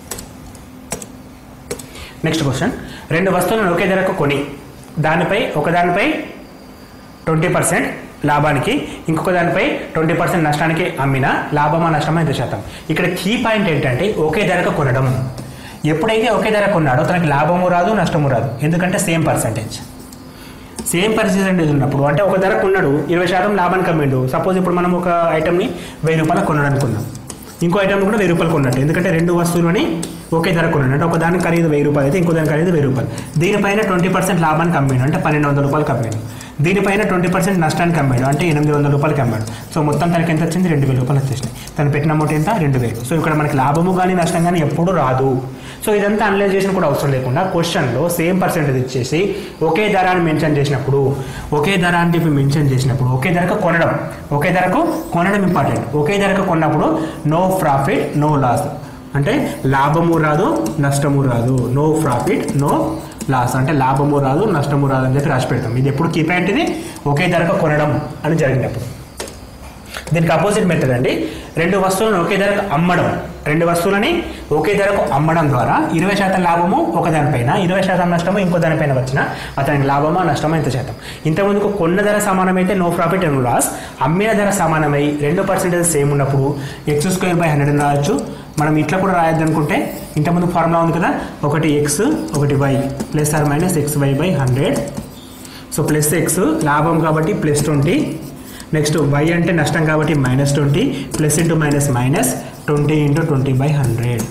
నెక్స్ట్ క్వశ్చన్ రెండు వస్తువులను ఒకే ధరకు కొని దానిపై ఒకదానిపై ట్వంటీ పర్సెంట్ లాభానికి ఇంకొక దానిపై ట్వంటీ పర్సెంట్ నష్టానికి అమ్మిన లాభమా నష్టమా ఎంత శాతం ఇక్కడ కీ పాయింట్ ఏంటంటే ఒకే ధరకు కొనడం ఎప్పుడైతే ఒకే ధర కొన్నాడో తనకి లాభము రాదు నష్టము రాదు ఎందుకంటే సేమ్ పర్సంటేజ్ సేమ్ పర్సెంటేజ్ ఉన్నప్పుడు అంటే ఒక ధర కొన్నాడు ఇరవై శాతం లాభానికి అమ్మిండు సపోజ్ ఇప్పుడు మనం ఒక ఐటమ్ని వెయ్యి రూపాయలకు కొన్నాడు అనుకుందాం ఇంకో ఐటమ్ కూడా వెయ్యి రూపాయలు కొన్నట్టు ఎందుకంటే రెండు వస్తువులని ఒకే ధర కొన్నాడు అంటే ఒక దానికి ఖరీదు వెయ్యి రూపాయలు అయితే ఇంకో దానికి ఖరీదు వెయ్యి రూపాయలు దీనిపైన ట్వంటీ పర్సెంట్ లాభానికి అమ్మాడు అంటే పన్నెండు వందల రూపాయలకి అమ్మాడు దీనిపైన ట్వంటీ పర్సెంట్ నష్టానికి అమ్మాడు అంటే ఎనిమిది వందల రూపాయలకి అమ్మాడు సో మొత్తం తనకి ఎంత వచ్చింది రెండు వేల రూపాయలు వచ్చేసినాయి తను పెట్టిన అమౌంట్ ఎంత రెండు వేలు సో ఇక్కడ మనకి లాభము కానీ నష్టం కానీ ఎప్పుడూ రాదు సో ఇదంతా అనలైజేషన్ కూడా అవసరం లేకుండా క్వశ్చన్లో సేమ్ పర్సెంటేజ్ ఇచ్చేసి ఒకే ధర అని మెన్షన్ చేసినప్పుడు ఒకే ధర అని చెప్పి మెన్షన్ చేసినప్పుడు ఒకే ధరకు కొనడం ఒకే ధరకు కొనడం ఇంపార్టెంట్ ఒకే ధరకు కొన్నప్పుడు నో ప్రాఫిట్ నో లాస్ అంటే లాభము రాదు నష్టము రాదు నో ప్రాఫిట్ నో లాస్ అంటే లాభము రాదు నష్టము రాదు అని చెప్పి రాసి పెడతాం ఇది ఎప్పుడు కీ పాయింట్ ఇది ఒకే ధరకు కొనడం అని జరిగినప్పుడు దీనికి అపోజిట్ మెథడ్ అండి రెండు వస్తువులను ఒకే ధరకు అమ్మడం రెండు వస్తువులని ఒకే ధరకు అమ్మడం ద్వారా ఇరవై శాతం లాభము ఒక దానిపైన ఇరవై శాతం నష్టము ఇంకో దానిపైన వచ్చిన అతనికి లాభమా నష్టమా ఎంత శాతం ఇంతకుముందుకు కొన్న ధర సమానమైతే నో ప్రాఫిట్ అండ్ లాస్ అమ్మిన ధర సమానమై రెండు పర్సెంటేజ్ సేమ్ ఉన్నప్పుడు ఎక్స్ స్క్వేర్ బై హండ్రెడ్ అని రాయొచ్చు మనం ఇట్లా కూడా రాయొద్దు అనుకుంటే ఇంతకుముందు ఫార్ములా ఉంది కదా ఒకటి ఎక్స్ ఒకటి y plus or minus x y by hundred so plus x లాభం కాబట్టి ప్లస్ ట్వంటీ నెక్స్ట్ వై అంటే నష్టం కాబట్టి minus twenty plus into minus minus twenty into twenty by hundred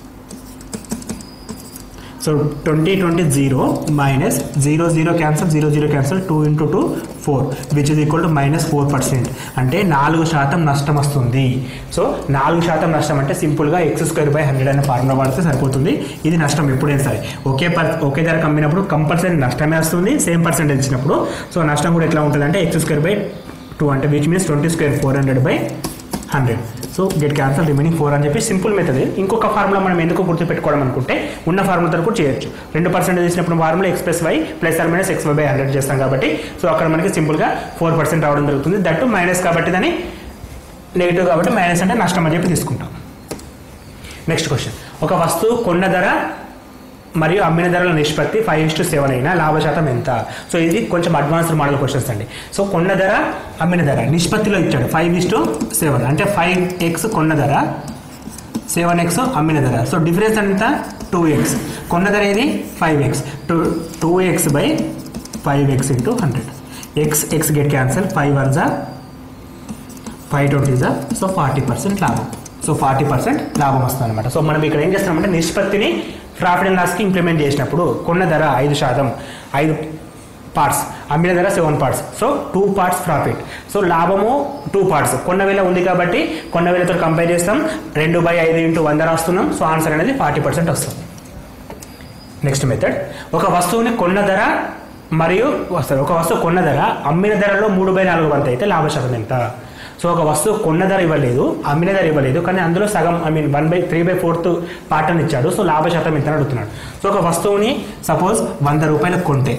so twenty twenty zero minus zero zero cancel zero zero cancel two into two four which is equal to minus four percent అంటే నాలుగు శాతం నష్టం వస్తుంది so నాలుగు శాతం నష్టం అంటే సింపుల్గా ఎక్స్ స్క్వేర్ బై హండ్రెడ్ అనే ఫార్ములా వాడితే సరిపోతుంది ఇది నష్టం ఎప్పుడైనా సరే ఒకే పర్ ఒకే ధర కమ్మినప్పుడు కంపల్సరీ నష్టమే వస్తుంది సేమ్ పర్సెంటేజ్ ఇచ్చినప్పుడు సో నష్టం కూడా ఎట్లా ఉంటుంది అంటే ఎక్స్ స్క్వేర్ బై టూ అంటే which means twenty square four hundred by hundred so get cancel remaining four అని చెప్పి సింపుల్ మెథడ్ ఇంకొక ఫార్ములా మనం ఎందుకు గుర్తుపెట్టుకోవడం అనుకుంటే ఉన్న ఫార్ములాతో కూడా చేయొచ్చు రెండు పర్సెంట్ చేసినప్పుడు formula x plus y plus or minus x y by hundred చేస్తాం కాబట్టి సో అక్కడ మనకి సింపుల్గా ఫోర్ పర్సెంట్ రావడం జరుగుతుంది దట్టు మైనస్ కాబట్టి దాన్ని నెగిటివ్ కాబట్టి మైనస్ అంటే నష్టం అని చెప్పి తీసుకుంటాం నెక్స్ట్ క్వశ్చన్ ఒక వస్తువు కొన్న ధర మరియు అమ్మిన ధరల నిష్పత్తి ఫైవ్ ఇస్ టు సెవెన్ అయినా లాభ శాతం ఎంత సో ఇది కొంచెం అడ్వాన్స్డ్ మోడల్ క్వశ్చన్స్ అండి సో కొన్న ధర అమ్మిన ధర నిష్పత్తిలో ఇచ్చాడు ఫైవ్ ఇస్ టు సెవెన్ అంటే ఫైవ్ ఎక్స్ కొన్న ధర సెవెన్ ఎక్స్ అమ్మిన ధర సో డిఫరెన్స్ ఎంత టూ ఎక్స్ కొన్న ధర ఏది five x two two x by five x into hundred x x get cancel five one జా ఫైవ్ ట్వంటీ జా సో ఫార్టీ పర్సెంట్ లాభం సో ఫార్టీ పర్సెంట్ లాభం వస్తుంది అనమాట సో మనం ఇక్కడ ఏం చేస్తామంటే నిష్పత్తిని ప్రాఫిట్ అండ్ లాస్కి ఇంప్లిమెంట్ చేసినప్పుడు కొన్న ధర ఐదు శాతం ఐదు పార్ట్స్ అమ్మిన ధర seven parts so two parts profit so లాభము టూ పార్ట్స్ కొన్న వేల ఉంది కాబట్టి కొన్న వేలతో కంపేర్ చేస్తాం రెండు బై ఐదు ఇంటూ వంద రాస్తున్నాం సో ఆన్సర్ అనేది ఫార్టీ పర్సెంట్ వస్తుంది నెక్స్ట్ మెథడ్ ఒక వస్తువుని కొన్న ధర మరియు వస్తారు ఒక వస్తువు కొన్న ధర అమ్మిన ధరలో మూడు బై నాలుగు వంత అయితే లాభ శాతం ఎంత సో ఒక వస్తువు కొన్న ధర ఇవ్వలేదు అమ్మిన ధర ఇవ్వలేదు కానీ అందులో సగం I mean one by three by fourth part అని ఇచ్చాడు సో లాభ శాతం ఎంత అని అడుగుతున్నాడు సో ఒక వస్తువుని సపోజ్ వంద రూపాయలకు కొంటే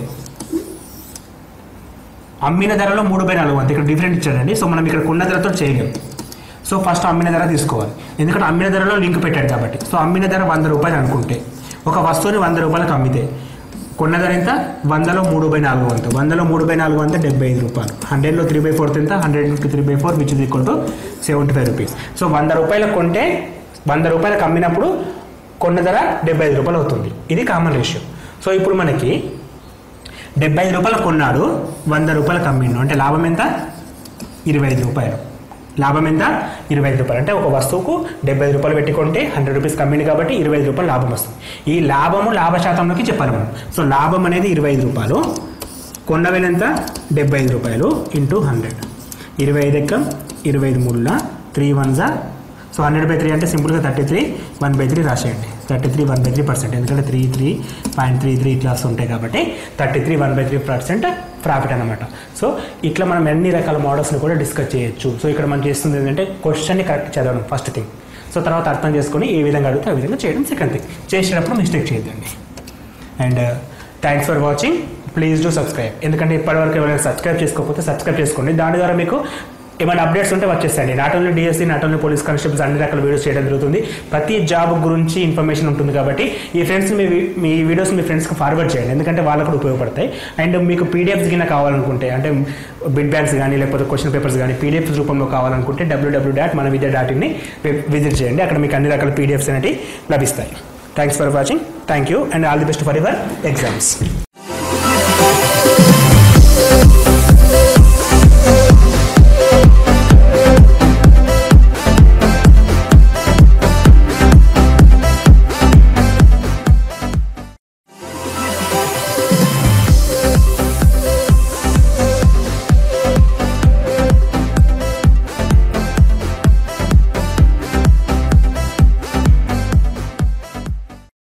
అమ్మిన ధరలో మూడు బై నాలుగు వంద ఇక్కడ డిఫరెంట్ ఇచ్చాడండి సో మనం ఇక్కడ కొన్న ధరతో చేయలేం సో ఫస్ట్ అమ్మిన ధర తీసుకోవాలి ఎందుకంటే అమ్మిన ధరలో లింక్ పెట్టాడు కాబట్టి సో అమ్మిన ధర వంద రూపాయలు అనుకుంటే ఒక వస్తువుని వంద రూపాయలకు అమ్మితే కొన్న ధర ఎంత వందలో మూడు బై నాలుగు వంత వందలో మూడు బై నాలుగు వంత డెబ్బై ఐదు రూపాయలు హండ్రెడ్లో త్రీ బై ఫోర్త్ ఎంత hundred into three by four which is equal to seventy five rupees so వంద రూపాయలకు కొంటే వంద రూపాయలకు అమ్మినప్పుడు కొన్న ధర డెబ్బై ఐదు రూపాయలు అవుతుంది ఇది కామన్ రేషియో సో ఇప్పుడు మనకి డెబ్బై ఐదు రూపాయలు కొన్నాడు వంద రూపాయలకు అమ్మిండు అంటే లాభం ఎంత ఇరవై ఐదు రూపాయలు లాభం ఎంత ఇరవై ఐదు రూపాయలు అంటే ఒక వస్తువుకు డెబ్బై ఐదు రూపాయలు పెట్టి కొంటే హండ్రెడ్ రూపీస్ కమ్మింది కాబట్టి ఇరవై ఐదు రూపాయలు లాభం వస్తుంది ఈ లాభము లాభ శాతంలోకి చెప్పాలి మనం సో లాభం అనేది ఇరవై ఐదు రూపాయలు కొన్న వేల ఎంత డెబ్బై ఐదు రూపాయలు ఇంటూ హండ్రెడ్ ఇరవై ఐదు ఎక్కం ఇరవై ఐదు మూడుల త్రీ వన్ జా సో హండ్రెడ్ బై త్రీ అంటే సింపుల్గా thirty three one by three రాసేయండి thirty three one by three percent ఎందుకంటే three three point three three ఇట్లా ఉంటాయి కాబట్టి thirty three one by three percent profit అనమాట సో ఇట్లా మనం ఎన్ని రకాల మోడల్స్ని కూడా డిస్కస్ చేయొచ్చు సో ఇక్కడ మనం చేస్తుంది ఏంటంటే క్వశ్చన్ని కరెక్ట్ చదవడం ఫస్ట్ థింగ్ సో తర్వాత అర్థం చేసుకొని ఏ విధంగా అడిగితే ఆ విధంగా చేయడం సెకండ్ థింగ్ చేసేటప్పుడు మిస్టేక్ చేయొద్దండి and thanks for watching please do subscribe ఎందుకంటే ఇప్పటివరకు ఎవరైనా సబ్స్క్రైబ్ చేసుకోకపోతే సబ్స్క్రైబ్ చేసుకోండి దాని ద్వారా మీకు ఏమైనా అప్డేట్స్ ఉంటే వచ్చేస్తాయండి not only DSC not only police constables అన్ని రకాల వీడియోస్ చేయడం జరుగుతుంది ప్రతి జాబ్ గురించి ఇన్ఫర్మేషన్ ఉంటుంది కాబట్టి ఈ ఫ్రెండ్స్ మీ వి- మీ వీడియోస్ మీ ఫ్రెండ్స్కి ఫార్వర్డ్ చేయండి ఎందుకంటే వాళ్ళకు కూడా ఉపయోగపడతాయి అండ్ మీకు పీడిఎఫ్స్ కింద కావాలనుకుంటే అంటే బిడ్ బ్యాంక్స్ కానీ లేకపోతే క్వశ్చన్ పేపర్స్ కానీ పీడిఎఫ్స్ రూపంలో కావాలనుకుంటే డబ్ల్యూడబ్ల్యూ డాట్ మన విద్య డాట్ ఇన్ని విజిట్ చేయండి అక్కడ మీకు అన్ని రకాల పీడిఎఫ్స్ అనేవి లభిస్తాయి thanks for watching thank you and all the best for your exams